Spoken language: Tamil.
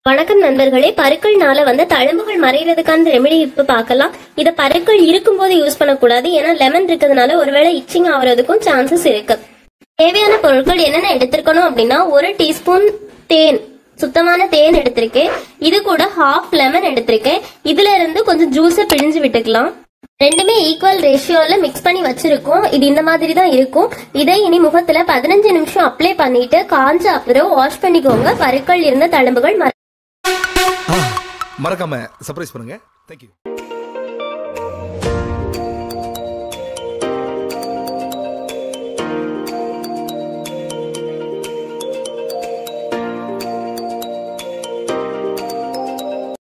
வணக்கம் நண்பர்களே பருக்கள்னால வந்து தழும்புகள் மறைகிறதுக்கான ரெமெடி இப்ப பார்க்கலாம் இத பருக்கள் இருக்கும்போது யூஸ் பண்ணக்கூடாது ஏன்னா லெமன் இருக்கிறதுனால ஒருவேளை இச்சிங் ஆகுறதுக்கும் சான்சஸ் இருக்கு தேவையான பொருட்கள் என்னென்ன எடுத்திருக்கணும் அப்படின்னா ஒரு டீஸ்பூன் தேன் சுத்தமான தேன் எடுத்திருக்கேன் இது கூட ஹாஃப் லெமன் எடுத்திருக்கேன் இதுல இருந்து கொஞ்சம் ஜூஸை பிழிஞ்சு விட்டுக்கலாம் ரெண்டுமே ஈக்குவல் ரேஷியோல மிக்ஸ் பண்ணி வச்சிருக்கோம் இது இந்த மாதிரி தான் இருக்கும் இதை இனி முகத்துல பதினஞ்சு நிமிஷம் அப்ளை பண்ணிட்டு காஞ்ச அப்புறம் வாஷ் பண்ணிக்கோங்க பருக்கள் இருந்த தழும்புகள் மற மறக்காம சர்ப்ரைஸ் பண்ணுங்க தேங்க்யூ